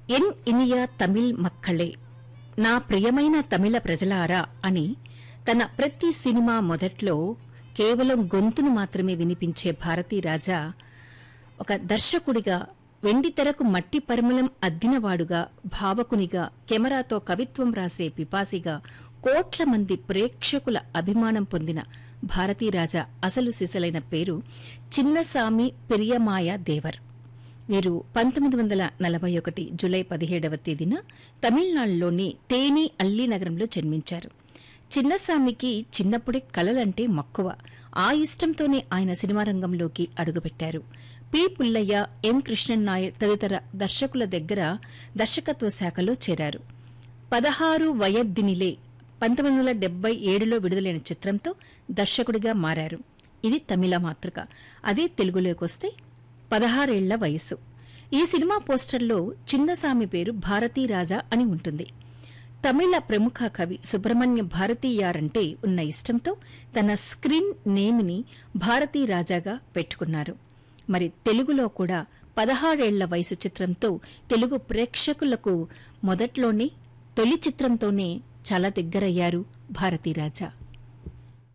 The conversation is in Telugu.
ఎన్ ఇనియా తమిళ్ మక్కళే నా ప్రియమైన తమిళ ప్రజలారా అని తన ప్రతి సినిమా మొదట్లో కేవలం గొంతును మాత్రమే వినిపించే భారతీ రాజా ఒక దర్శకుడిగా వెండితెరకు మట్టి పరిమళం అద్దినవాడుగా భావకునిగా కెమెరాతో కవిత్వం రాసే పిపాసిగా కోట్ల మంది ప్రేక్షకుల అభిమానం పొందిన భారతీరాజా అసలు సిసలైన పేరు చిన్నసామి పెరియమాయ దేవర్ వీరు పంతొమ్మిది వందల నలభై ఒకటి జులై పదిహేడవ తేదీన తమిళనాడులోని తేని అల్లి నగరంలో జన్మించారు చిన్నస్వామికి చిన్నప్పుడే కళలంటే మక్కువ ఆ ఇష్టంతోనే ఆయన సినిమా రంగంలోకి అడుగుపెట్టారు పి పుల్లయ్య ఎం కృష్ణన్ నాయర్ తదితర దర్శకుల దగ్గర దర్శకత్వ శాఖలో చేరారు పదహారు వయద్దినిలే పంతొమ్మిది వందల డెబ్బై ఏడులో విడుదలైన చిత్రంతో దర్శకుడిగా మారారు ఇది తమిళ మాతృక అదే తెలుగులోకొస్తే పదహారేళ్ల వయసు ఈ సినిమా పోస్టర్లో చిన్నసామి పేరు భారతీ రాజా అని ఉంటుంది తమిళ ప్రముఖ కవి సుబ్రహ్మణ్య భారతీయారంటే ఉన్న ఇష్టంతో తన స్క్రీన్ నేమిని భారతీ రాజాగా పెట్టుకున్నారు మరి తెలుగులో కూడా పదహారేళ్ల వయసు చిత్రంతో తెలుగు ప్రేక్షకులకు మొదట్లోనే తొలి చిత్రంతోనే చాలా దగ్గరయ్యారు భారతీ రాజా